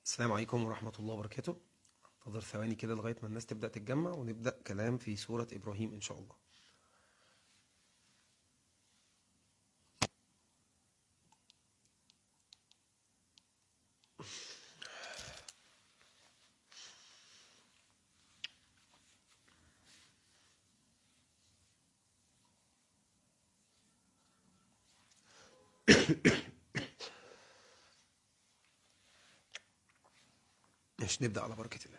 السلام عليكم ورحمة الله وبركاته انتظر ثواني كده لغاية ما الناس تبدأ تتجمع ونبدأ كلام في سورة إبراهيم إن شاء الله مش نبدأ على بركة الله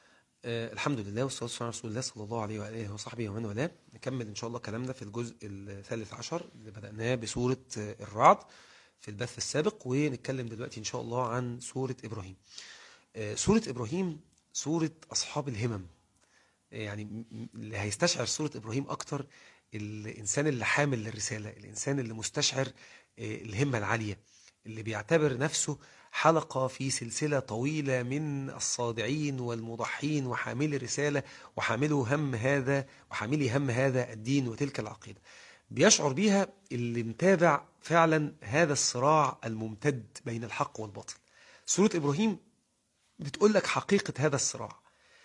آه الحمد لله والصلاة والسلام على رسول الله صلى الله عليه وآله وصحبه ومن والاه نكمل إن شاء الله كلامنا في الجزء الثالث عشر اللي بدأناه بسورة آه، الرعد في البث السابق ونتكلم دلوقتي إن شاء الله عن سورة إبراهيم آه سورة إبراهيم سورة أصحاب الهمم آه، يعني م- م- اللي هيستشعر سورة إبراهيم أكتر الإنسان اللي حامل للرسالة الإنسان اللي مستشعر آه، الهمة العالية اللي بيعتبر نفسه حلقة في سلسلة طويلة من الصادعين والمضحين وحاملي الرسالة وحاملوا هم هذا وحاملي هم هذا الدين وتلك العقيدة بيشعر بيها اللي متابع فعلا هذا الصراع الممتد بين الحق والباطل سورة إبراهيم بتقول لك حقيقة هذا الصراع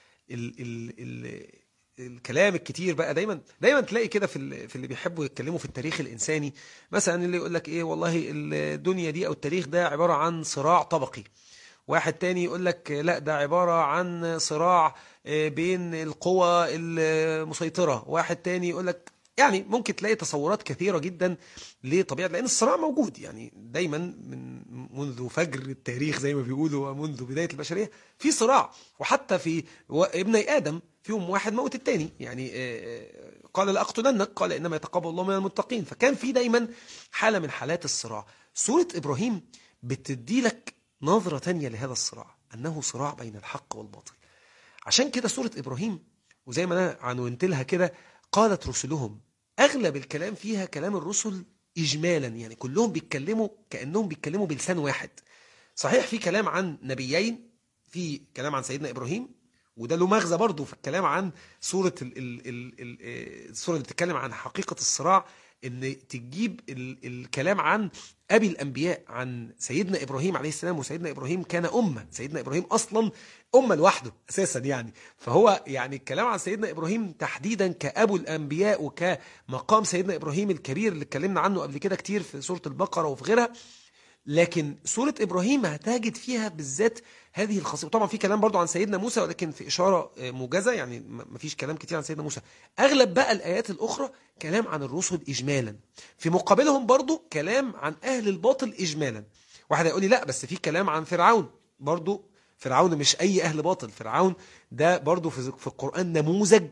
ال ال ال الكلام الكتير بقى دايما دايما تلاقي كده في ال- في اللي بيحبوا يتكلموا في التاريخ الانساني مثلا اللي يقول لك ايه والله الدنيا دي او التاريخ ده عباره عن صراع طبقي واحد تاني يقول لك لا ده عباره عن صراع آه، بين القوى المسيطره واحد تاني يقول لك يعني ممكن تلاقي تصورات كثيره جدا لطبيعه لان الصراع موجود يعني دايما من منذ فجر التاريخ زي ما بيقولوا ومنذ بدايه البشريه في صراع وحتى في و- ابني ادم فيهم واحد موت التاني يعني آه، آه، قال لاقتلنك قال انما يتقبل الله من المتقين فكان في دايما حاله من حالات الصراع سوره ابراهيم بتدي لك نظره تانية لهذا الصراع انه صراع بين الحق والباطل عشان كده سورة إبراهيم وزي ما أنا عنونت لها كده قالت رسلهم أغلب الكلام فيها كلام الرسل إجمالا يعني كلهم بيتكلموا كأنهم بيتكلموا بلسان واحد صحيح في كلام عن نبيين في كلام عن سيدنا إبراهيم وده له مغزى برضه في الكلام عن سورة ال ال ال ال السورة اللي بتتكلم عن حقيقة الصراع ان تجيب ال الكلام عن ابي الانبياء عن سيدنا ابراهيم عليه السلام وسيدنا ابراهيم كان امه سيدنا ابراهيم اصلا امه لوحده اساسا يعني فهو يعني الكلام عن سيدنا ابراهيم تحديدا كابو الانبياء وكمقام سيدنا ابراهيم الكبير اللي اتكلمنا عنه قبل كده كتير في سوره البقره وفي غيرها لكن سورة إبراهيم هتجد فيها بالذات هذه الخاصية وطبعا في كلام برضو عن سيدنا موسى ولكن في إشارة آه، موجزة يعني م- مفيش كلام كتير عن سيدنا موسى أغلب بقى الآيات الأخرى كلام عن الرسل إجمالا في مقابلهم برضو كلام عن أهل الباطل إجمالا واحد هيقول لي لا بس في كلام عن فرعون برضو فرعون مش أي أهل باطل فرعون ده برضو في في القرآن نموذج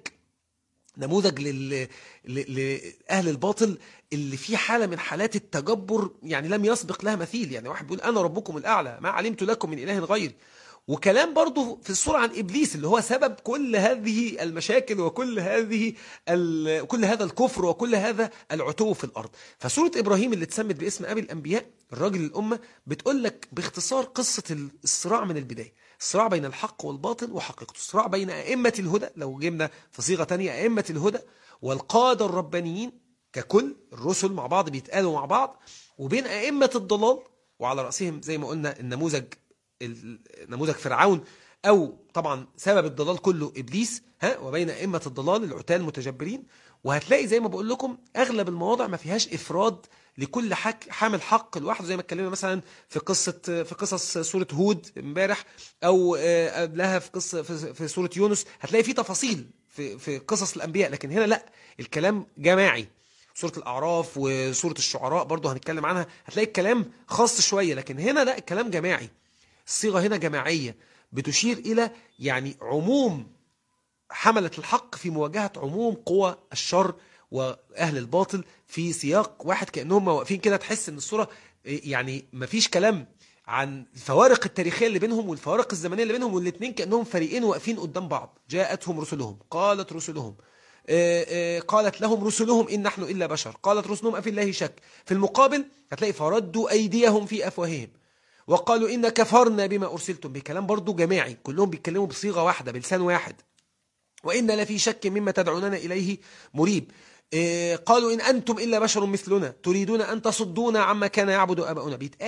نموذج لل... ل... لأهل الباطل اللي فيه حالة من حالات التجبر يعني لم يسبق لها مثيل يعني واحد بيقول أنا ربكم الأعلى ما علمت لكم من إله غيري وكلام برضو في الصورة عن إبليس اللي هو سبب كل هذه المشاكل وكل هذه ال... كل هذا الكفر وكل هذا العتو في الأرض فسورة إبراهيم اللي اتسمت باسم أبي الأنبياء الراجل الأمة بتقول لك باختصار قصة الصراع من البداية الصراع بين الحق والباطل وحقيقته الصراع بين أئمة الهدى لو جبنا في صيغة تانية أئمة الهدى والقادة الربانيين ككل الرسل مع بعض بيتقالوا مع بعض وبين أئمة الضلال وعلى رأسهم زي ما قلنا النموذج ال- نموذج فرعون أو طبعا سبب الضلال كله إبليس ها وبين أئمة الضلال العتال المتجبرين وهتلاقي زي ما بقول لكم أغلب المواضع ما فيهاش إفراد لكل حك حامل حق لوحده زي ما اتكلمنا مثلا في قصة في قصص سورة هود امبارح أو آه، قبلها في قصة في في سورة يونس هتلاقي في تفاصيل في في قصص الأنبياء لكن هنا لا الكلام جماعي سورة الأعراف وسورة الشعراء برضو هنتكلم عنها هتلاقي الكلام خاص شوية لكن هنا لا الكلام جماعي الصيغة هنا جماعية بتشير إلى يعني عموم حملة الحق في مواجهة عموم قوى الشر وأهل الباطل في سياق واحد كأنهم واقفين كده تحس إن الصورة يعني مفيش كلام عن الفوارق التاريخية اللي بينهم والفوارق الزمنية اللي بينهم والاتنين كأنهم فريقين واقفين قدام بعض جاءتهم رسلهم قالت رسلهم آه، آه، قالت لهم رسلهم إن نحن إلا بشر قالت رسلهم أفي الله شك في المقابل هتلاقي فردوا أيديهم في أفواههم وقالوا إن كفرنا بما أرسلتم به كلام برضو جماعي كلهم بيتكلموا بصيغة واحدة بلسان واحد وإن لفي شك مما تدعوننا إليه مريب إيه، قالوا إن أنتم إلا بشر مثلنا تريدون أن تصدونا عما كان يعبد آباؤنا بيتقال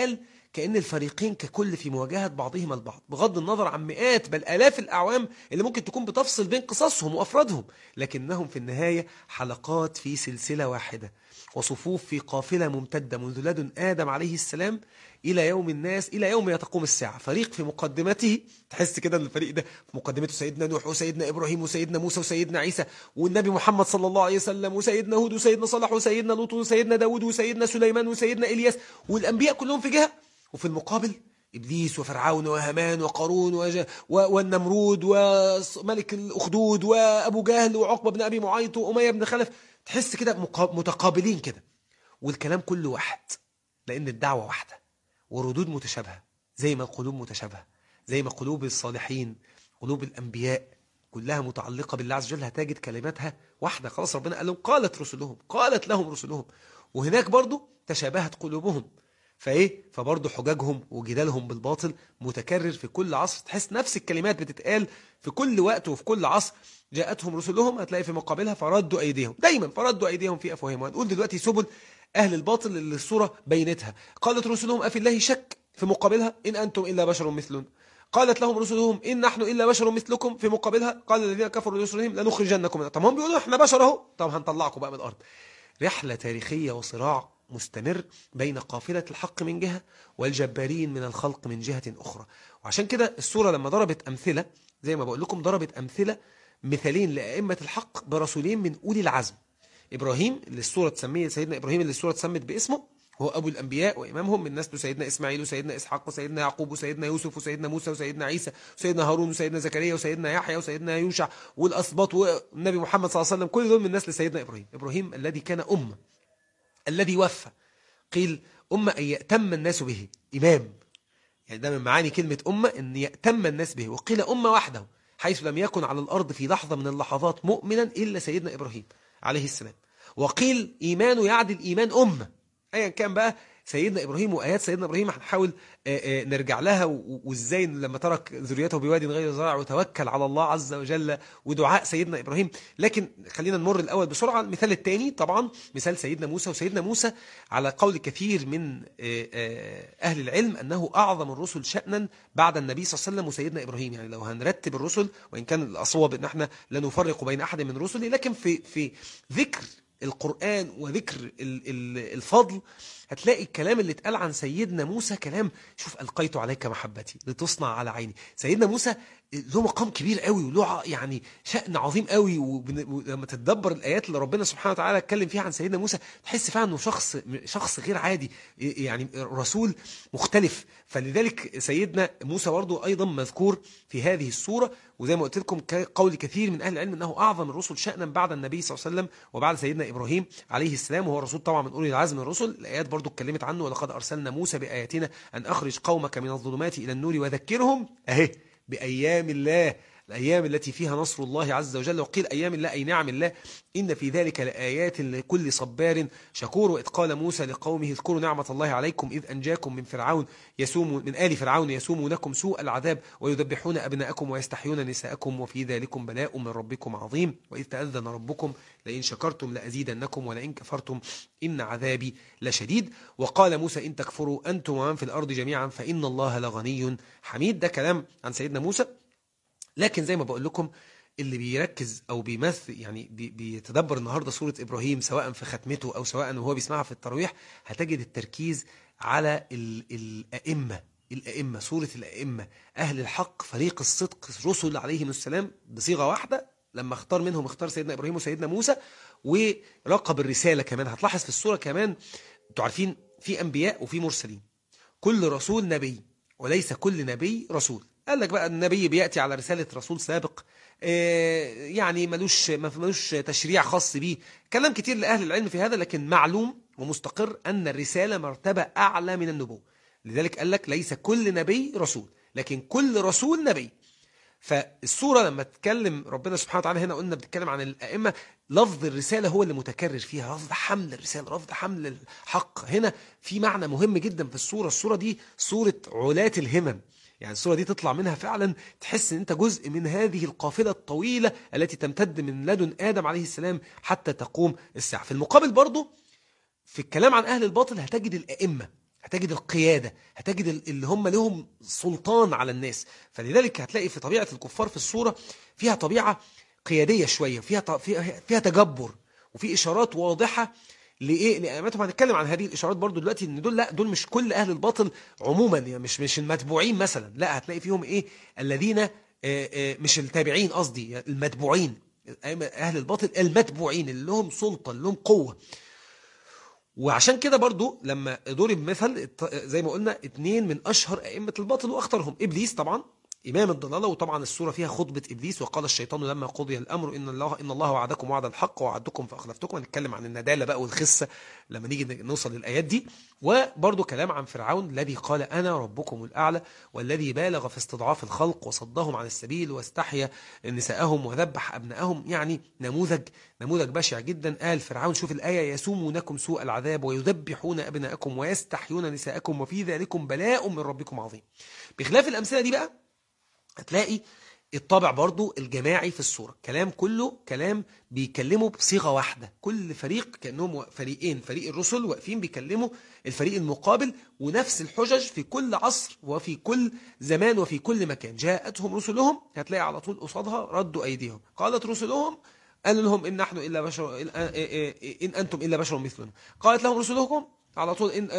كأن الفريقين ككل في مواجهة بعضهما البعض بغض النظر عن مئات بل آلاف الأعوام اللي ممكن تكون بتفصل بين قصصهم وأفرادهم لكنهم في النهاية حلقات في سلسلة واحدة وصفوف في قافلة ممتدة منذ لدن آدم عليه السلام إلى يوم الناس إلى يوم تقوم الساعة فريق في مقدمته تحس كده ان الفريق ده في مقدمته سيدنا نوح وسيدنا إبراهيم وسيدنا موسى وسيدنا عيسى والنبي محمد صلى الله عليه وسلم وسيدنا هود وسيدنا صالح وسيدنا لوط وسيدنا داود وسيدنا سليمان وسيدنا إلياس والأنبياء كلهم في جهة وفي المقابل إبليس وفرعون وهامان وقارون وج... و... والنمرود وملك الأخدود وأبو جهل وعقبة بن أبي معيط وأمية بن خلف تحس كده مقا... متقابلين كده والكلام كله واحد لأن الدعوة واحدة وردود متشابهة زي ما القلوب متشابهة زي ما قلوب الصالحين قلوب الأنبياء كلها متعلقة بالله عز وجل هتجد كلماتها واحدة خلاص ربنا قال لهم قالت رسلهم قالت لهم رسلهم وهناك برضو تشابهت قلوبهم فايه فبرضه حجاجهم وجدالهم بالباطل متكرر في كل عصر تحس نفس الكلمات بتتقال في كل وقت وفي كل عصر جاءتهم رسلهم هتلاقي في مقابلها فردوا ايديهم دايما فردوا ايديهم في افواههم وهنقول دلوقتي سبل اهل الباطل اللي الصوره بينتها قالت رسلهم افي الله شك في مقابلها ان انتم الا بشر مثلنا قالت لهم رسلهم إن نحن إلا بشر مثلكم في مقابلها قال الذين كفروا لرسلهم لنخرجنكم طب هم بيقولوا احنا بشر اهو طب هنطلعكم بقى من الأرض رحلة تاريخية وصراع مستمر بين قافلة الحق من جهة والجبارين من الخلق من جهة أخرى وعشان كده السورة لما ضربت أمثلة زي ما بقول لكم ضربت أمثلة مثالين لأئمة الحق برسولين من أولي العزم إبراهيم اللي السورة تسميه سيدنا إبراهيم اللي السورة تسمت باسمه هو أبو الأنبياء وإمامهم من نسله سيدنا إسماعيل وسيدنا إسحاق وسيدنا يعقوب وسيدنا يوسف وسيدنا موسى وسيدنا عيسى وسيدنا هارون وسيدنا زكريا وسيدنا يحيى وسيدنا يوشع والأسباط والنبي محمد صلى الله عليه وسلم كل دول من نسل سيدنا إبراهيم إبراهيم الذي كان أمة الذي وفى قيل أمة أن يأتم الناس به إمام يعني ده من معاني كلمة أمة أن يأتم الناس به وقيل أمة وحده حيث لم يكن على الأرض في لحظة من اللحظات مؤمنا إلا سيدنا إبراهيم عليه السلام وقيل إيمانه يعدل إيمان أمة أيا كان بقى سيدنا إبراهيم وآيات سيدنا إبراهيم هنحاول نرجع لها وإزاي لما ترك ذريته بواد غير زرع وتوكل على الله عز وجل ودعاء سيدنا إبراهيم لكن خلينا نمر الأول بسرعة المثال الثاني طبعا مثال سيدنا موسى وسيدنا موسى على قول كثير من أهل العلم أنه أعظم الرسل شأنا بعد النبي صلى الله عليه وسلم وسيدنا إبراهيم يعني لو هنرتب الرسل وإن كان الأصوب أن احنا لا نفرق بين أحد من رسله لكن في في ذكر القرآن وذكر الفضل هتلاقي الكلام اللي اتقال عن سيدنا موسى كلام شوف ألقيت عليك محبتي لتصنع على عيني سيدنا موسى له مقام كبير قوي وله يعني شأن عظيم قوي ولما تتدبر الآيات اللي ربنا سبحانه وتعالى اتكلم فيها عن سيدنا موسى تحس فعلا انه شخص شخص غير عادي يعني رسول مختلف فلذلك سيدنا موسى برضه أيضا مذكور في هذه السورة وزي ما قلت لكم قول كثير من أهل العلم أنه أعظم الرسل شأنا بعد النبي صلى الله عليه وسلم وبعد سيدنا إبراهيم عليه السلام وهو رسول طبعا من أولي العزم من الرسل الآيات برضه اتكلمت عنه ولقد أرسلنا موسى بآياتنا أن أخرج قومك من الظلمات إلى النور وذكرهم أهي بأيام الله الأيام التي فيها نصر الله عز وجل وقيل أيام الله أي نعم الله إن في ذلك لآيات لكل صبار شكور وإذ قال موسى لقومه اذكروا نعمة الله عليكم إذ أنجاكم من فرعون يسوم من آل فرعون يسومونكم سوء العذاب ويذبحون أبناءكم ويستحيون نساءكم وفي ذلكم بلاء من ربكم عظيم وإذ تأذن ربكم لئن شكرتم لأزيدنكم ولئن كفرتم إن عذابي لشديد وقال موسى إن تكفروا أنتم ومن في الأرض جميعا فإن الله لغني حميد ده كلام عن سيدنا موسى لكن زي ما بقول لكم اللي بيركز او بيمثل يعني بيتدبر النهارده سوره ابراهيم سواء في ختمته او سواء وهو بيسمعها في التراويح هتجد التركيز على الائمه الائمه سوره الائمه اهل الحق فريق الصدق رسل عليهم السلام بصيغه واحده لما اختار منهم اختار سيدنا ابراهيم وسيدنا موسى ولقب الرساله كمان هتلاحظ في السوره كمان انتوا عارفين في انبياء وفي مرسلين كل رسول نبي وليس كل نبي رسول قال لك بقى النبي بيأتي على رسالة رسول سابق يعني ملوش ملوش تشريع خاص بيه كلام كتير لأهل العلم في هذا لكن معلوم ومستقر أن الرسالة مرتبة أعلى من النبوة لذلك قال لك ليس كل نبي رسول لكن كل رسول نبي فالسورة لما تتكلم ربنا سبحانه وتعالى هنا قلنا بتتكلم عن الأئمة لفظ الرسالة هو اللي متكرر فيها لفظ حمل الرسالة لفظ حمل الحق هنا في معنى مهم جدا في السورة السورة دي سورة علاة الهمم يعني الصورة دي تطلع منها فعلا تحس ان انت جزء من هذه القافلة الطويلة التي تمتد من لدن آدم عليه السلام حتى تقوم الساعة في المقابل برضو في الكلام عن أهل الباطل هتجد الأئمة هتجد القيادة هتجد اللي هم لهم سلطان على الناس فلذلك هتلاقي في طبيعة الكفار في الصورة فيها طبيعة قيادية شوية فيها فيها, فيها تجبر وفي إشارات واضحة لإيه لأماتهم هنتكلم عن هذه الإشارات برضو دلوقتي إن دول لا دول مش كل أهل الباطل عموما يعني مش مش المتبوعين مثلا لا هتلاقي فيهم إيه الذين مش التابعين قصدي المتبوعين أهل الباطل المتبوعين اللي لهم سلطة اللي لهم قوة وعشان كده برضو لما ضرب مثل زي ما قلنا اتنين من أشهر أئمة الباطل وأخطرهم إبليس طبعا إمام الضلالة وطبعا السورة فيها خطبة إبليس وقال الشيطان لما قضي الأمر إن الله إن الله وعدكم وعد الحق ووعدتكم فأخلفتكم هنتكلم عن الندالة بقى والخسة لما نيجي نوصل للآيات دي وبرضه كلام عن فرعون الذي قال أنا ربكم الأعلى والذي بالغ في استضعاف الخلق وصدهم عن السبيل واستحيا نساءهم وذبح أبنائهم يعني نموذج نموذج بشع جدا قال فرعون شوف الآية يسومونكم سوء العذاب ويذبحون أبنائكم ويستحيون نساءكم وفي ذلكم بلاء من ربكم عظيم بخلاف الأمثلة دي بقى هتلاقي الطابع برضو الجماعي في الصورة كلام كله كلام بيكلموا بصيغة واحدة كل فريق كأنهم فريقين فريق الرسل واقفين بيكلموا الفريق المقابل ونفس الحجج في كل عصر وفي كل زمان وفي كل مكان جاءتهم رسلهم هتلاقي على طول قصادها ردوا أيديهم قالت رسلهم قال لهم إن نحن إلا بشر إن أنتم إلا بشر مثلنا قالت لهم رسلهم على طول إن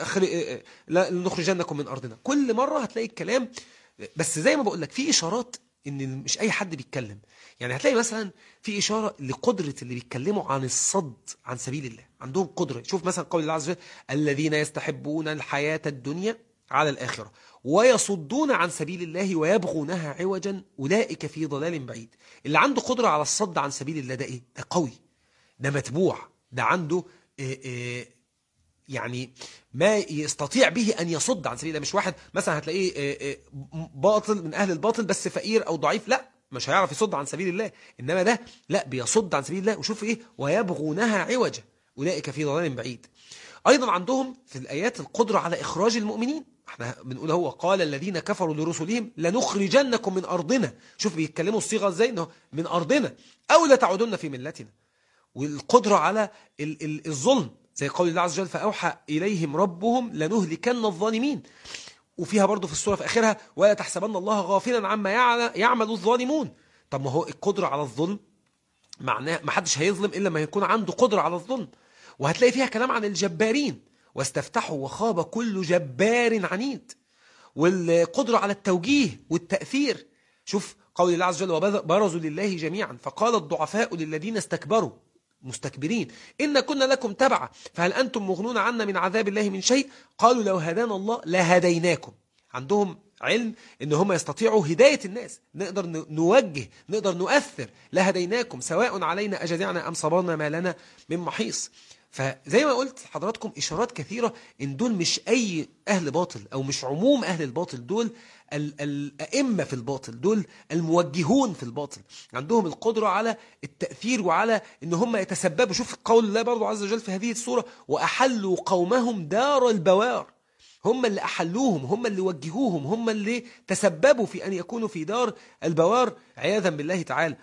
نخرجنكم من أرضنا كل مرة هتلاقي الكلام بس زي ما بقول لك في اشارات ان مش اي حد بيتكلم يعني هتلاقي مثلا في اشاره لقدره اللي بيتكلموا عن الصد عن سبيل الله عندهم قدره شوف مثلا قول الله عز وجل الذين يستحبون الحياه الدنيا على الاخره ويصدون عن سبيل الله ويبغونها عوجا اولئك في ضلال بعيد اللي عنده قدره على الصد عن سبيل الله ده ايه ده قوي ده متبوع ده عنده إيه إيه يعني ما يستطيع به أن يصد عن سبيل الله مش واحد مثلا هتلاقيه باطل من أهل الباطل بس فقير أو ضعيف لا مش هيعرف يصد عن سبيل الله إنما ده لا بيصد عن سبيل الله وشوف إيه ويبغونها عوجا أولئك في ضلال بعيد أيضا عندهم في الآيات القدرة على إخراج المؤمنين احنا بنقول هو قال الذين كفروا لرسلهم لنخرجنكم من أرضنا شوف بيتكلموا الصيغة ازاي انه من أرضنا أو لتعودن في ملتنا والقدرة على الظلم زي قول الله عز وجل فأوحى إليهم ربهم لنهلكن الظالمين وفيها برضو في السورة في آخرها ولا تحسبن الله غافلا عما يعمل الظالمون طب ما هو القدرة على الظلم معناه ما حدش هيظلم إلا ما يكون عنده قدرة على الظلم وهتلاقي فيها كلام عن الجبارين واستفتحوا وخاب كل جبار عنيد والقدرة على التوجيه والتأثير شوف قول الله عز وجل وبرزوا لله جميعا فقال الضعفاء للذين استكبروا مستكبرين إن كنا لكم تبعا فهل أنتم مغنون عنا من عذاب الله من شيء قالوا لو هدانا الله لهديناكم عندهم علم ان هم يستطيعوا هداية الناس نقدر نوجه نقدر نؤثر لهديناكم سواء علينا أجدعنا أم صبرنا ما لنا من محيص فزي ما قلت حضراتكم إشارات كثيرة إن دول مش أي أهل باطل أو مش عموم أهل الباطل دول الأئمة في الباطل دول الموجهون في الباطل عندهم القدرة على التأثير وعلى إن هم يتسببوا شوف قول الله برضو عز وجل في هذه السورة وأحلوا قومهم دار البوار هم اللي أحلوهم هم اللي وجهوهم هم اللي تسببوا في أن يكونوا في دار البوار عياذا بالله تعالى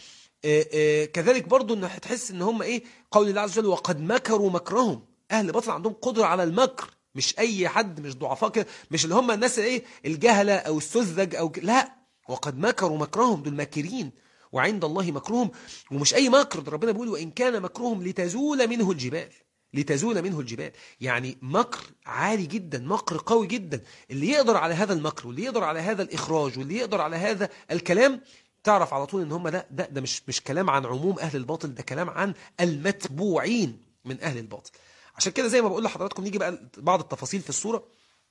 كذلك برضو ان هتحس ان هم ايه قول الله عز وجل وقد مكروا مكرهم اهل باطل عندهم قدرة على المكر مش اي حد مش ضعفاء كده مش اللي هم الناس ايه الجهلة او السذج او لا وقد مكروا مكرهم دول ماكرين وعند الله مكرهم ومش اي مكر ربنا بيقول وان كان مكرهم لتزول منه الجبال لتزول منه الجبال يعني مكر عالي جدا مكر قوي جدا اللي يقدر على هذا المكر واللي يقدر على هذا الإخراج واللي يقدر على هذا الكلام تعرف على طول ان هم ده ده, ده مش مش كلام عن عموم اهل الباطل ده كلام عن المتبوعين من اهل الباطل عشان كده زي ما بقول لحضراتكم نيجي بقى بعض التفاصيل في الصوره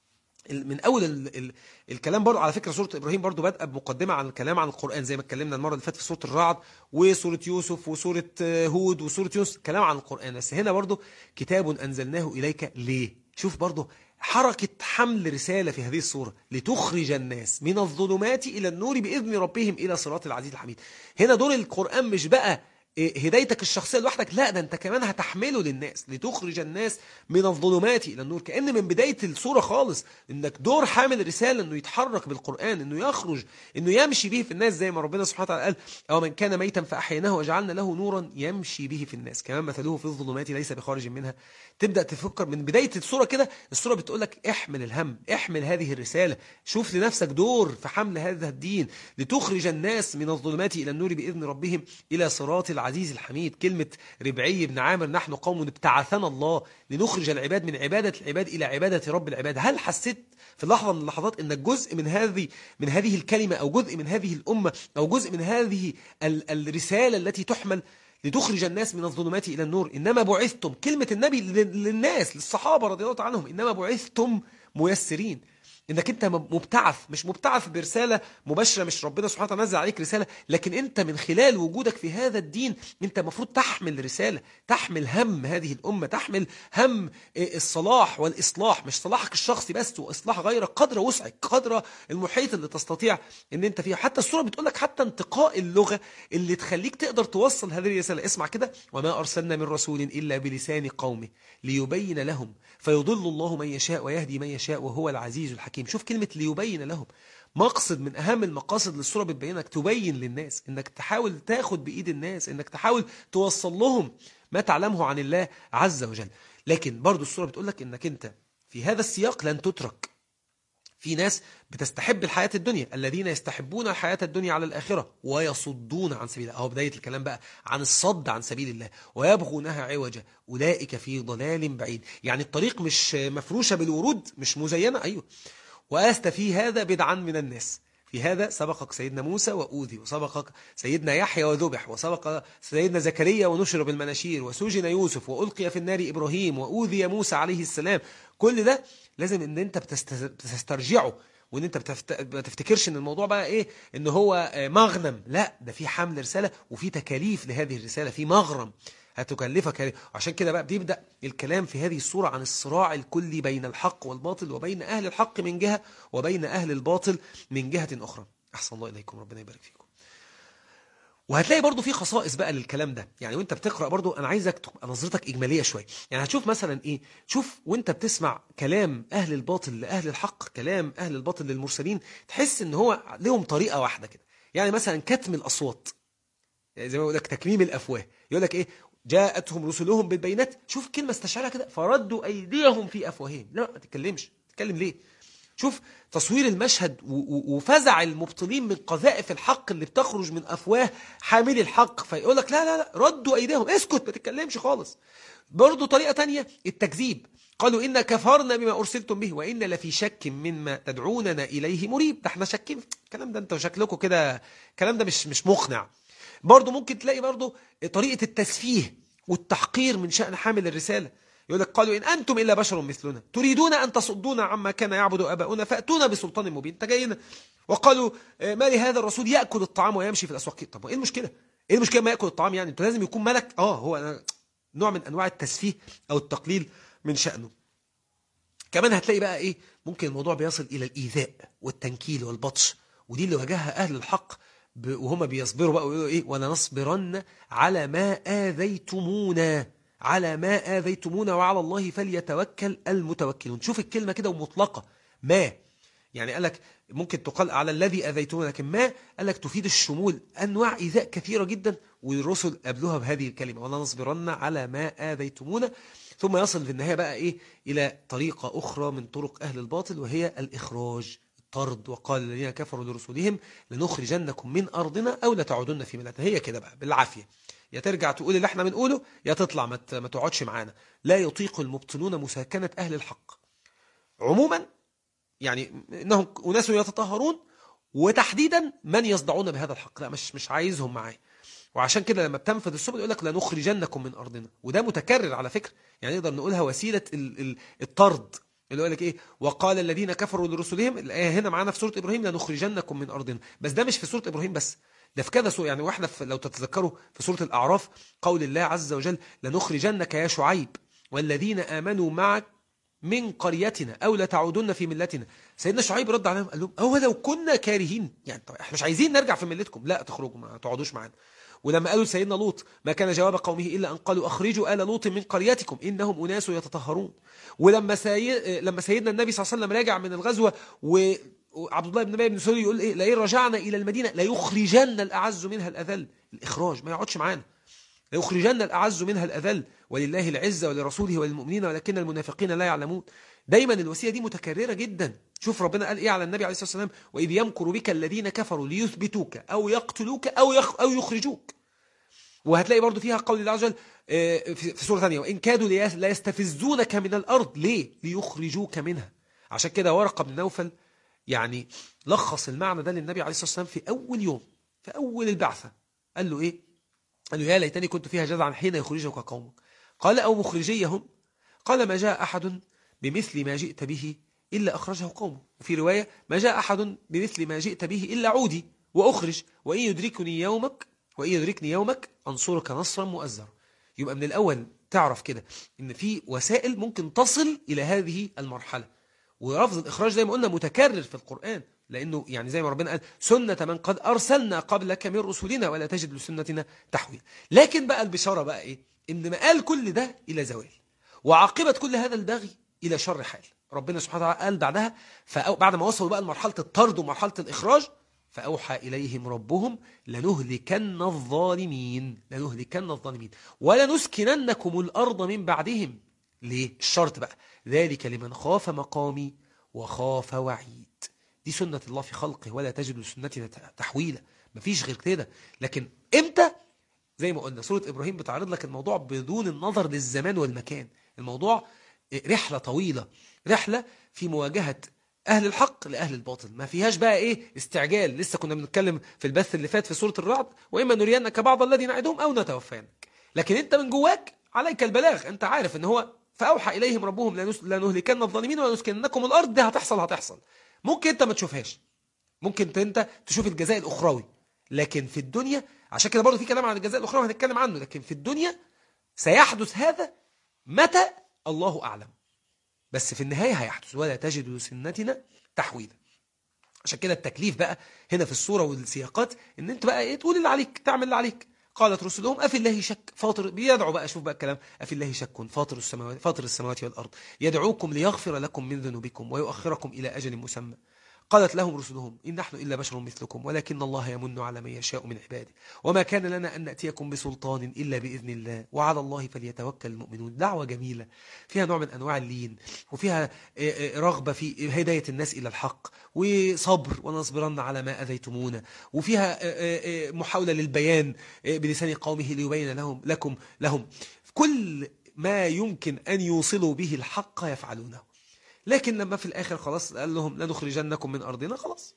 من اول ال ال الكلام برضو على فكره سوره ابراهيم برضو بادئه بمقدمه عن الكلام عن القران زي ما اتكلمنا المره اللي فاتت في سوره الرعد وسوره يوسف وسوره هود وسوره يونس كلام عن القران بس هنا برضو كتاب انزلناه اليك ليه شوف برضو حركة حمل رسالة في هذه الصورة لتخرج الناس من الظلمات إلى النور بإذن ربهم إلى صراط العزيز الحميد هنا دور القرآن مش بقى إيه، هدايتك الشخصيه لوحدك لا ده انت كمان هتحمله للناس لتخرج الناس من الظلمات الى النور كان من بدايه الصوره خالص انك دور حامل الرساله انه يتحرك بالقران انه يخرج انه يمشي به في الناس زي ما ربنا سبحانه وتعالى قال او من كان ميتا فاحييناه وجعلنا له نورا يمشي به في الناس كمان مثله في الظلمات ليس بخارج منها تبدا تفكر من بدايه الصوره كده الصوره بتقول لك احمل الهم احمل هذه الرساله شوف لنفسك دور في حمل هذا الدين لتخرج الناس من الظلمات الى النور باذن ربهم الى صراط العزيز الحميد كلمة ربعي بن عامر نحن قوم ابتعثنا الله لنخرج العباد من عبادة العباد إلى عبادة رب العباد هل حسيت في لحظة من اللحظات أنك جزء من هذه من هذه الكلمة أو جزء من هذه الأمة أو جزء من هذه الرسالة التي تحمل لتخرج الناس من الظلمات إلى النور إنما بعثتم كلمة النبي للناس للصحابة رضي الله عنهم إنما بعثتم ميسرين انك انت مبتعث مش مبتعث برساله مباشره مش ربنا سبحانه وتعالى نزل عليك رساله لكن انت من خلال وجودك في هذا الدين انت المفروض تحمل رساله تحمل هم هذه الامه تحمل هم الصلاح والاصلاح مش صلاحك الشخصي بس واصلاح غيرك قدر وسعك قدر المحيط اللي تستطيع ان انت فيه حتى السوره بتقول لك حتى انتقاء اللغه اللي تخليك تقدر توصل هذه الرساله اسمع كده وما ارسلنا من رسول الا بلسان قومه ليبين لهم فيضل الله من يشاء ويهدي من يشاء وهو العزيز الحكيم شوف كلمة ليبين لهم مقصد من أهم المقاصد للصورة بتبينك تبين للناس إنك تحاول تاخد بإيد الناس إنك تحاول توصل لهم ما تعلمه عن الله عز وجل لكن برضو الصورة بتقول لك إنك أنت في هذا السياق لن تترك في ناس بتستحب الحياة الدنيا الذين يستحبون الحياة الدنيا على الآخرة ويصدون عن سبيل الله أهو بداية الكلام بقى عن الصد عن سبيل الله ويبغونها عوجا أولئك في ضلال بعيد يعني الطريق مش مفروشة بالورود مش مزينة أيوه وأست في هذا بدعا من الناس في هذا سبقك سيدنا موسى وأوذي وسبقك سيدنا يحيى وذبح وسبق سيدنا زكريا ونشر بالمناشير وسجن يوسف وألقي في النار إبراهيم وأوذي موسى عليه السلام كل ده لازم ان انت بتسترجعه وان انت ما تفتكرش ان الموضوع بقى ايه ان هو مغنم لا ده في حمل رسالة وفي تكاليف لهذه الرسالة في مغرم هتكلفك عشان كده بقى بيبدأ الكلام في هذه الصورة عن الصراع الكلي بين الحق والباطل وبين أهل الحق من جهة وبين أهل الباطل من جهة أخرى أحسن الله إليكم ربنا يبارك فيكم وهتلاقي برضو في خصائص بقى للكلام ده يعني وانت بتقرأ برضو انا عايزك تبقى نظرتك اجمالية شوية يعني هتشوف مثلا ايه شوف وانت بتسمع كلام اهل الباطل لاهل الحق كلام اهل الباطل للمرسلين تحس ان هو لهم طريقة واحدة كده يعني مثلا كتم الاصوات يعني زي ما بقول لك تكميم الافواه يقول لك ايه جاءتهم رسلهم بالبينات شوف كلمة استشعرها كده فردوا ايديهم في افواههم لا ما تتكلمش تتكلم ليه شوف تصوير المشهد وفزع المبطلين من قذائف الحق اللي بتخرج من أفواه حامل الحق فيقول لك لا لا لا ردوا أيديهم اسكت ما تتكلمش خالص برضو طريقة تانية التكذيب قالوا إن كفرنا بما أرسلتم به وإن لفي شك مما تدعوننا إليه مريب ده احنا شاكين الكلام ده انت وشكلكم كده الكلام ده مش مش مقنع برضو ممكن تلاقي برضو طريقة التسفيه والتحقير من شأن حامل الرسالة يقول لك قالوا إن أنتم إلا بشر مثلنا تريدون أن تصدونا عما كان يعبد أباؤنا فأتونا بسلطان مبين تجينا وقالوا آه، ما لهذا الرسول يأكل الطعام ويمشي في الأسواق طب إيه المشكلة إيه المشكلة ما يأكل الطعام يعني أنت لازم يكون ملك آه هو نوع من أنواع التسفيه أو التقليل من شأنه كمان هتلاقي بقى إيه ممكن الموضوع بيصل إلى الإيذاء والتنكيل والبطش ودي اللي واجهها أهل الحق وهم بيصبروا بقى ويقولوا إيه ولنصبرن على ما آذيتمونا على ما آذيتمونا وعلى الله فليتوكل المتوكلون شوف الكلمة كده ومطلقة ما يعني قال لك ممكن تقال على الذي أذيتمونا لكن ما قال لك تفيد الشمول أنواع إيذاء كثيرة جدا والرسل قبلوها بهذه الكلمة ولا نصبرن على ما آذيتمونا ثم يصل في النهاية بقى إيه إلى طريقة أخرى من طرق أهل الباطل وهي الإخراج الطرد وقال الذين كفروا لرسلهم لنخرجنكم من أرضنا أو لتعودن في ملتنا هي كده بقى بالعافية يا ترجع تقول اللي احنا بنقوله يا تطلع ما تقعدش معانا لا يطيق المبطلون مساكنة أهل الحق عموما يعني إنهم أناس يتطهرون وتحديدا من يصدعون بهذا الحق لا مش مش عايزهم معايا وعشان كده لما بتنفذ السبل يقول لك لنخرجنكم من أرضنا وده متكرر على فكرة يعني نقدر نقولها وسيلة الطرد اللي يقول لك ايه وقال الذين كفروا لرسلهم الايه هنا معانا في سوره ابراهيم لنخرجنكم من ارضنا بس ده مش في سوره ابراهيم بس ده في كذا سورة يعني واحنا لو تتذكروا في سورة الأعراف قول الله عز وجل لنخرجنك يا شعيب والذين آمنوا معك من قريتنا أو لتعودن في ملتنا سيدنا شعيب رد عليهم قال لهم أو لو كنا كارهين يعني طب احنا مش عايزين نرجع في ملتكم لا تخرجوا ما تقعدوش معانا ولما قالوا لسيدنا لوط ما كان جواب قومه إلا أن قالوا أخرجوا آل لوط من قريتكم إنهم أناس يتطهرون ولما سي... لما سيدنا النبي صلى الله عليه وسلم راجع من الغزوة و... وعبد الله بن ابي بن سلول يقول ايه لئن رجعنا الى المدينه ليخرجن الاعز منها الاذل الاخراج ما يقعدش معانا ليخرجن الاعز منها الاذل ولله العزه ولرسوله وللمؤمنين ولكن المنافقين لا يعلمون دايما الوصيه دي متكرره جدا شوف ربنا قال ايه على النبي عليه الصلاه والسلام واذ يمكر بك الذين كفروا ليثبتوك او يقتلوك او يخ... او يخرجوك وهتلاقي برضو فيها قول الله عز وجل في سورة ثانية وإن كادوا لا يستفزونك من الأرض ليه؟ ليخرجوك منها عشان كده ورقة بن نوفل يعني لخص المعنى ده للنبي عليه الصلاة والسلام في أول يوم في أول البعثة قال له إيه؟ قال له يا ليتني كنت فيها جذعا حين يخرجك قومك قال أو مخرجيهم قال ما جاء أحد بمثل ما جئت به إلا أخرجه قومه وفي رواية ما جاء أحد بمثل ما جئت به إلا عودي وأخرج وإن يدركني يومك وإن يدركني يومك أنصرك نصرا مؤزرا يبقى من الأول تعرف كده إن في وسائل ممكن تصل إلى هذه المرحلة ولفظ الإخراج زي ما قلنا متكرر في القرآن لأنه يعني زي ما ربنا قال سنة من قد أرسلنا قبلك من رسلنا ولا تجد لسنتنا تحويل لكن بقى البشارة بقى إيه إن مآل كل ده إلى زوال وعاقبة كل هذا البغي إلى شر حال ربنا سبحانه وتعالى قال بعدها بعد ما وصلوا بقى لمرحلة الطرد ومرحلة الإخراج فأوحى إليهم ربهم لنهلكن الظالمين لنهلكن الظالمين ولنسكننكم الأرض من بعدهم ليه؟ الشرط بقى ذلك لمن خاف مقامي وخاف وعيد دي سنة الله في خلقه ولا تجد لسنتنا تحويلا مفيش غير كده لكن امتى زي ما قلنا سورة إبراهيم بتعرض لك الموضوع بدون النظر للزمان والمكان الموضوع رحلة طويلة رحلة في مواجهة أهل الحق لأهل الباطل ما فيهاش بقى إيه استعجال لسه كنا بنتكلم في البث اللي فات في سورة الرعد وإما نرينك بعض الذي نعدهم أو نتوفينك لكن أنت من جواك عليك البلاغ أنت عارف أن هو فأوحى إليهم ربهم لنهلكن الظالمين ونسكننكم الأرض دي هتحصل هتحصل ممكن أنت ما تشوفهاش ممكن أنت تشوف الجزاء الأخروي لكن في الدنيا عشان كده برضه في كلام عن الجزاء الأخروي هنتكلم عنه لكن في الدنيا سيحدث هذا متى الله أعلم بس في النهاية هيحدث ولا تجد لسنتنا تحويلا عشان كده التكليف بقى هنا في الصورة والسياقات ان انت بقى ايه تقول اللي عليك تعمل اللي عليك قالت رسلهم أفي الله شك فاطر بيدعو بقى شوف بقى الكلام أفي الله شك فاطر السماوات فاطر السماوات والأرض يدعوكم ليغفر لكم من ذنوبكم ويؤخركم إلى أجل مسمى قالت لهم رسلهم إن نحن إلا بشر مثلكم ولكن الله يمن على من يشاء من عباده وما كان لنا أن نأتيكم بسلطان إلا بإذن الله وعلى الله فليتوكل المؤمنون دعوة جميلة فيها نوع من أنواع اللين وفيها رغبة في هداية الناس إلى الحق وصبر ونصبرن على ما أذيتمونا وفيها محاولة للبيان بلسان قومه ليبين لهم لكم لهم كل ما يمكن أن يوصلوا به الحق يفعلونه لكن لما في الآخر خلاص قال لهم لنخرجنكم من أرضنا خلاص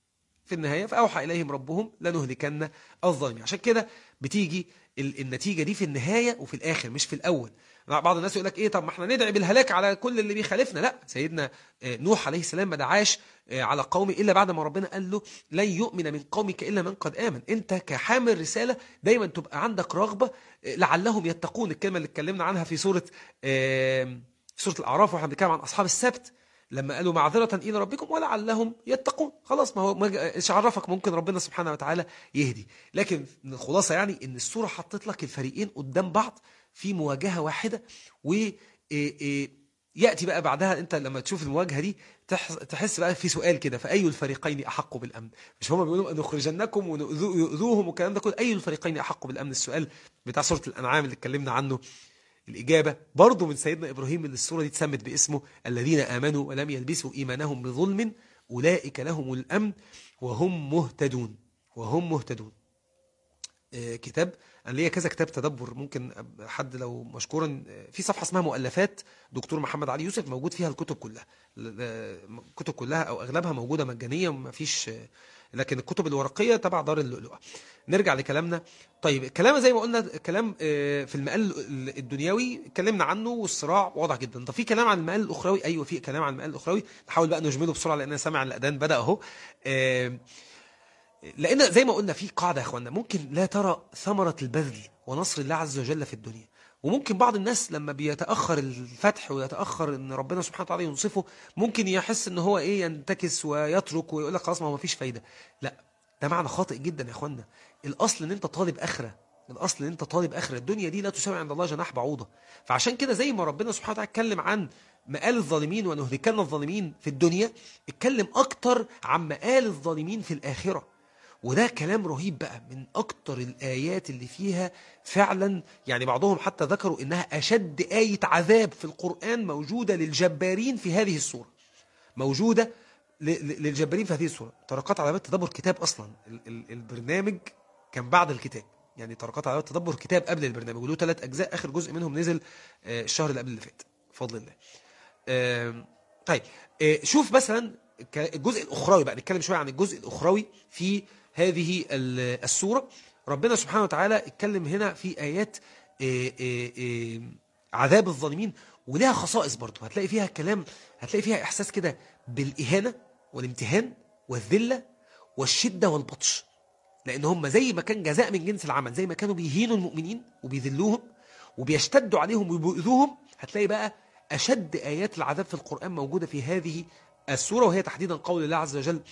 في النهاية فأوحى إليهم ربهم لنهلكن الظالمين عشان كده بتيجي النتيجة دي في النهاية وفي الآخر مش في الأول بعض الناس يقول لك إيه طب ما احنا ندعي بالهلاك على كل اللي بيخالفنا لا سيدنا نوح عليه السلام ما دعاش على قومه إلا بعد ما ربنا قال له لن يؤمن من قومك إلا من قد آمن أنت كحامل رسالة دايما تبقى عندك رغبة لعلهم يتقون الكلمة اللي اتكلمنا عنها في سورة في سورة الأعراف واحنا بنتكلم عن أصحاب السبت لما قالوا معذرة إلى ربكم ولعلهم يتقون خلاص ما هو ايش عرفك ممكن ربنا سبحانه وتعالى يهدي لكن الخلاصة يعني ان السورة حطت لك الفريقين قدام بعض في مواجهة واحدة و يأتي بقى بعدها انت لما تشوف المواجهة دي تحس بقى في سؤال كده فأي الفريقين أحق بالأمن مش هما بيقولوا أن نخرجنكم ونؤذوهم والكلام ده كله أي الفريقين أحق بالأمن السؤال بتاع سورة الأنعام اللي اتكلمنا عنه الإجابة برضو من سيدنا إبراهيم اللي السورة دي تسمت باسمه الذين آمنوا ولم يلبسوا إيمانهم بظلم أولئك لهم الأمن وهم مهتدون وهم مهتدون آه كتاب أنا ليا كذا كتاب تدبر ممكن حد لو مشكورا في صفحة اسمها مؤلفات دكتور محمد علي يوسف موجود فيها الكتب كلها الكتب كلها أو أغلبها موجودة مجانية وما فيش لكن الكتب الورقية تبع دار اللؤلؤة نرجع لكلامنا طيب كلام زي ما قلنا كلام في المقال الدنيوي اتكلمنا عنه والصراع واضح جدا طب في كلام عن المقال الاخروي ايوه في كلام عن المقال الاخروي نحاول بقى نجمله بسرعه لان انا سامع الاذان بدا اهو لان زي ما قلنا في قاعده يا اخوانا ممكن لا ترى ثمره البذل ونصر الله عز وجل في الدنيا وممكن بعض الناس لما بيتأخر الفتح ويتأخر ان ربنا سبحانه وتعالى ينصفه ممكن يحس ان هو ايه ينتكس ويترك ويقول لك خلاص ما هو مفيش فايدة لا ده معنى خاطئ جدا يا اخوانا الاصل ان انت طالب اخره الاصل ان انت طالب اخره الدنيا دي لا تساوي عند الله جناح بعوضه فعشان كده زي ما ربنا سبحانه وتعالى اتكلم عن مآل الظالمين ونهلكن الظالمين في الدنيا اتكلم اكتر عن مآل الظالمين في الاخره وده كلام رهيب بقى من اكتر الايات اللي فيها فعلا يعني بعضهم حتى ذكروا انها اشد آية عذاب في القرآن موجودة للجبارين في هذه السورة موجودة للجبارين في هذه السورة طرقات علامات تدبر كتاب اصلا البرنامج كان بعد الكتاب يعني طرقات علامات تدبر كتاب قبل البرنامج وله ثلاث اجزاء اخر جزء منهم نزل الشهر اللي قبل اللي فات بفضل الله طيب شوف مثلا الجزء الاخروي بقى نتكلم شويه عن الجزء الاخروي في هذه السورة ربنا سبحانه وتعالى اتكلم هنا في آيات عذاب الظالمين ولها خصائص برضه هتلاقي فيها كلام هتلاقي فيها إحساس كده بالإهانة والامتهان والذلة والشدة والبطش لأن هم زي ما كان جزاء من جنس العمل زي ما كانوا بيهينوا المؤمنين وبيذلوهم وبيشتدوا عليهم وبيؤذوهم هتلاقي بقى أشد آيات العذاب في القرآن موجودة في هذه السورة وهي تحديدا قول الله عز وجل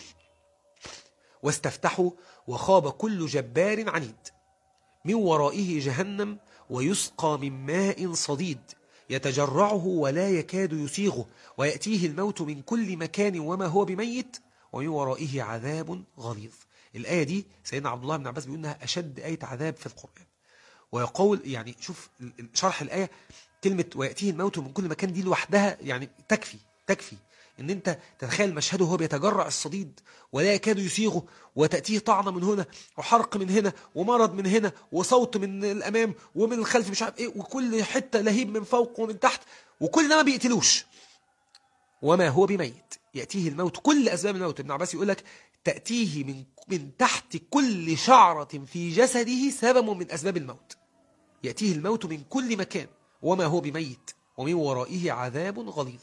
واستفتحوا وخاب كل جبار عنيد من ورائه جهنم ويسقى من ماء صديد يتجرعه ولا يكاد يسيغه ويأتيه الموت من كل مكان وما هو بميت ومن ورائه عذاب غليظ الآية دي سيدنا عبد الله بن عباس بيقول انها أشد آية عذاب في القرآن ويقول يعني شوف شرح الآية كلمة ويأتيه الموت من كل مكان دي لوحدها يعني تكفي تكفي ان انت تتخيل مشهده وهو بيتجرع الصديد ولا يكاد يسيغه وتأتيه طعنة من هنا وحرق من هنا ومرض من هنا وصوت من الأمام ومن الخلف مش عارف ايه وكل حتة لهيب من فوق ومن تحت وكل ده ما بيقتلوش وما هو بميت يأتيه الموت كل أسباب الموت ابن عباس يقول لك تأتيه من من تحت كل شعرة في جسده سبب من أسباب الموت يأتيه الموت من كل مكان وما هو بميت ومن ورائه عذاب غليظ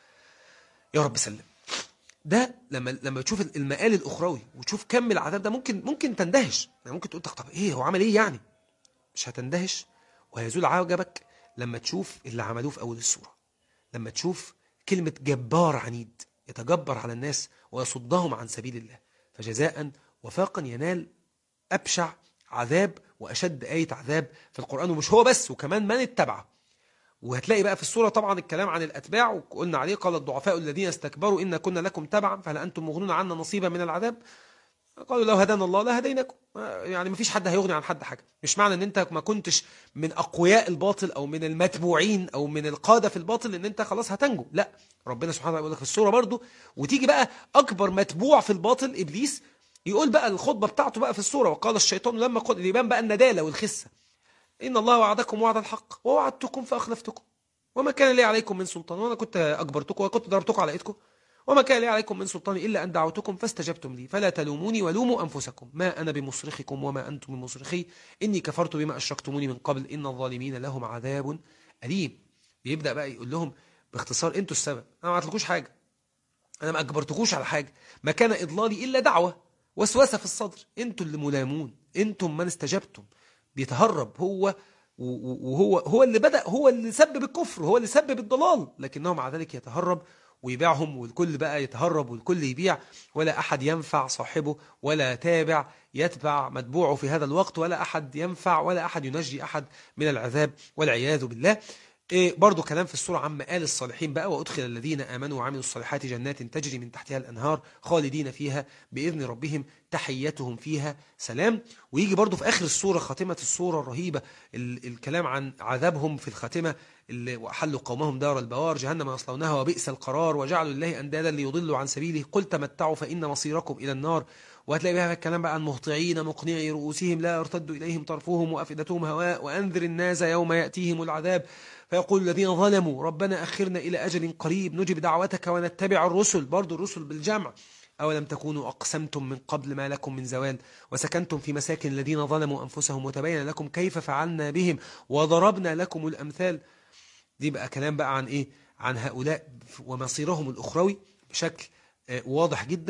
يا رب سلم ده لما لما تشوف المقال الاخروي وتشوف كم العذاب ده ممكن ممكن تندهش يعني ممكن تقول طب ايه هو عمل ايه يعني مش هتندهش وهيزول عجبك لما تشوف اللي عملوه في اول السوره لما تشوف كلمه جبار عنيد يتجبر على الناس ويصدهم عن سبيل الله فجزاء وفاقا ينال ابشع عذاب واشد ايه عذاب في القران ومش هو بس وكمان من اتبعه وهتلاقي بقى في الصورة طبعا الكلام عن الأتباع وقلنا عليه قال الضعفاء الذين استكبروا إن كنا لكم تبعا فهل أنتم مغنون عنا نصيبا من العذاب قالوا لو هدانا الله لهديناكم يعني ما فيش حد هيغني عن حد حاجة مش معنى ان انت ما كنتش من اقوياء الباطل او من المتبوعين او من القادة في الباطل ان انت خلاص هتنجو لا ربنا سبحانه وتعالى يقول لك في الصورة برضو وتيجي بقى اكبر متبوع في الباطل ابليس يقول بقى الخطبة بتاعته بقى في الصورة وقال الشيطان لما قل يبان بقى الندالة والخسة إن الله وعدكم وعد الحق ووعدتكم فأخلفتكم وما كان لي عليكم من سلطان وأنا كنت أجبرتكم وكنت ضربتكم على إيدكم وما كان لي عليكم من سلطان إلا أن دعوتكم فاستجبتم لي فلا تلوموني ولوموا أنفسكم ما أنا بمصرخكم وما أنتم بمصرخي إني كفرت بما أشركتموني من قبل إن الظالمين لهم عذاب أليم بيبدأ بقى يقول لهم باختصار أنتوا السبب أنا ما عملتلكوش حاجة أنا ما أجبرتكوش على حاجة ما كان إضلالي إلا دعوة وسوسة في الصدر أنتوا اللي ملامون أنتم من استجبتم بيتهرب هو وهو هو اللي بدأ هو اللي سبب الكفر هو اللي سبب الضلال لكنه مع ذلك يتهرب ويبيعهم والكل بقى يتهرب والكل يبيع ولا أحد ينفع صاحبه ولا تابع يتبع متبوعه في هذا الوقت ولا أحد ينفع ولا أحد ينجي أحد من العذاب والعياذ بالله إيه برضو كلام في السورة عن مآل الصالحين بقى وأدخل الذين آمنوا وعملوا الصالحات جنات تجري من تحتها الأنهار خالدين فيها بإذن ربهم تحيتهم فيها سلام ويجي برضو في آخر السورة خاتمة السورة الرهيبة ال الكلام عن عذابهم في الخاتمة اللي وأحلوا قومهم دار البوار جهنم يصلونها وبئس القرار وجعلوا الله أندادا ليضلوا عن سبيله قل تمتعوا فإن مصيركم إلى النار وهتلاقي بها الكلام بقى عن مهطعين مقنعي رؤوسهم لا يرتد إليهم طرفهم وأفئدتهم هواء وأنذر الناس يوم يأتيهم العذاب فيقول الذين ظلموا ربنا أخرنا إلى أجل قريب نجب دعوتك ونتبع الرسل برضو الرسل بالجمع أولم تكونوا أقسمتم من قبل ما لكم من زوال وسكنتم في مساكن الذين ظلموا أنفسهم وتبين لكم كيف فعلنا بهم وضربنا لكم الأمثال دي بقى كلام بقى عن إيه عن هؤلاء ومصيرهم الأخروي بشكل واضح جدا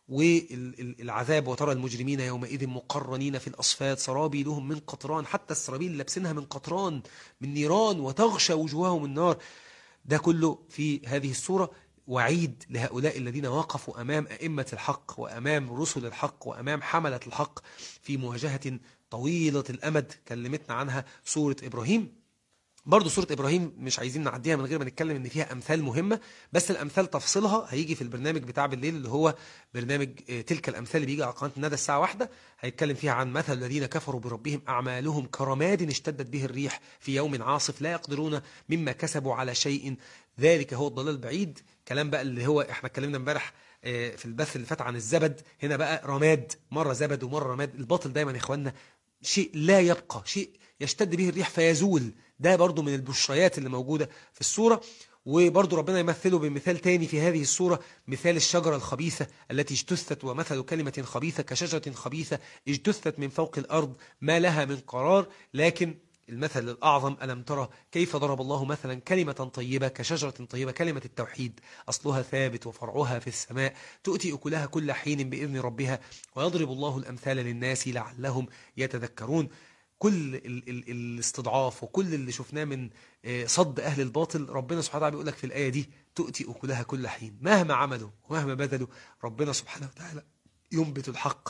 والعذاب وترى المجرمين يومئذ مقرنين في الأصفاد سرابيلهم من قطران حتى السرابيل لابسينها من قطران من نيران وتغشى وجوههم النار ده كله في هذه السورة وعيد لهؤلاء الذين وقفوا أمام أئمة الحق وأمام رسل الحق وأمام حملة الحق في مواجهة طويلة الأمد كلمتنا عنها سورة إبراهيم برضو سورة إبراهيم مش عايزين نعديها من غير ما نتكلم إن فيها أمثال مهمة بس الأمثال تفصيلها هيجي في البرنامج بتاع بالليل اللي هو برنامج آه، تلك الأمثال اللي بيجي على قناة الندى الساعة واحدة هيتكلم فيها عن مثل الذين كفروا بربهم أعمالهم كرماد اشتدت به الريح في يوم عاصف لا يقدرون مما كسبوا على شيء ذلك هو الضلال البعيد كلام بقى اللي هو احنا اتكلمنا امبارح آه، في البث اللي فات عن الزبد هنا بقى رماد مرة زبد ومرة رماد الباطل دايما يا اخوانا شيء لا يبقى شيء يشتد به الريح فيزول ده برضو من البشريات اللي موجودة في السورة وبرضو ربنا يمثله بمثال تاني في هذه السورة مثال الشجرة الخبيثة التي اجتثت ومثل كلمة خبيثة كشجرة خبيثة اجتثت من فوق الأرض ما لها من قرار لكن المثل الأعظم ألم ترى كيف ضرب الله مثلا كلمة طيبة كشجرة طيبة كلمة التوحيد أصلها ثابت وفرعها في السماء تؤتي أكلها كل حين بإذن ربها ويضرب الله الأمثال للناس لعلهم يتذكرون كل ال ال الاستضعاف وكل اللي شفناه من آه، صد أهل الباطل ربنا سبحانه وتعالى بيقول لك في الآية دي تؤتي أكلها كل حين مهما عملوا ومهما بذلوا ربنا سبحانه وتعالى ينبت الحق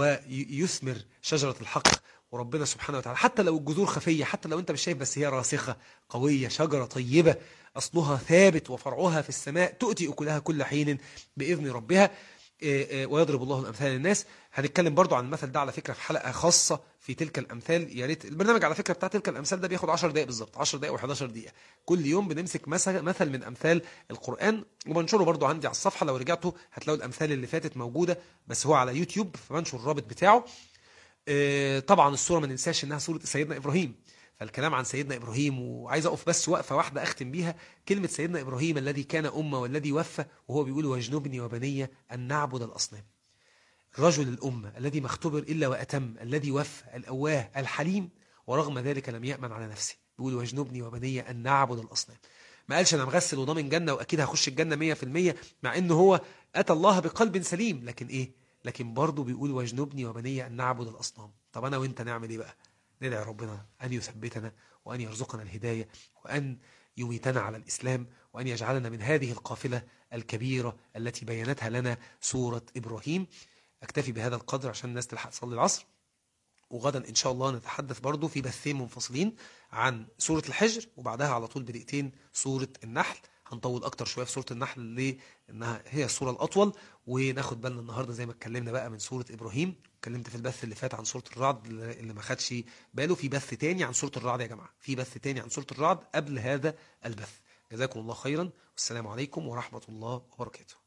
ويثمر شجرة الحق وربنا سبحانه وتعالى حتى لو الجذور خفية حتى لو انت مش شايف بس هي راسخة قوية شجرة طيبة أصلها ثابت وفرعها في السماء تؤتي أكلها كل حين بإذن ربها آه، آه، ويضرب الله الأمثال للناس هنتكلم برضو عن المثل ده على فكرة في حلقة خاصة في تلك الأمثال يا ريت البرنامج على فكرة بتاع تلك الأمثال ده بياخد 10 دقائق بالظبط 10 دقائق و11 دقيقة كل يوم بنمسك مثل مثل من أمثال القرآن وبنشره برضو عندي على الصفحة لو رجعتوا هتلاقوا الأمثال اللي فاتت موجودة بس هو على يوتيوب فبنشر الرابط بتاعه آه، طبعا الصورة ما ننساش إنها صورة سيدنا إبراهيم فالكلام عن سيدنا إبراهيم وعايز أقف بس وقفة واحدة أختم بيها كلمة سيدنا إبراهيم الذي كان أمة والذي وفى وهو بيقول واجنبني وبني أن نعبد الأصنام رجل الأمة الذي ما اختبر إلا وأتم الذي وفى الأواه الحليم ورغم ذلك لم يأمن على نفسه بيقول واجنبني وبني أن نعبد الأصنام ما قالش أنا مغسل وضامن جنة وأكيد هخش الجنة 100% مع أنه هو أتى الله بقلب سليم لكن إيه لكن برضه بيقول واجنبني وبني أن نعبد الأصنام طب أنا وإنت نعمل إيه بقى ندعي ربنا أن يثبتنا وأن يرزقنا الهداية وأن يميتنا على الإسلام وأن يجعلنا من هذه القافلة الكبيرة التي بينتها لنا سورة إبراهيم أكتفي بهذا القدر عشان الناس تلحق تصلي العصر وغدا إن شاء الله نتحدث برضو في بثين منفصلين عن سورة الحجر وبعدها على طول بدقيقتين سورة النحل هنطول أكتر شوية في سورة النحل لأنها هي السورة الأطول وناخد بالنا النهاردة زي ما اتكلمنا بقى من سورة إبراهيم اتكلمت في البث اللي فات عن سورة الرعد اللي ما خدش باله في بث تاني عن سورة الرعد يا جماعة في بث تاني عن سورة الرعد قبل هذا البث جزاكم الله خيرا والسلام عليكم ورحمة الله وبركاته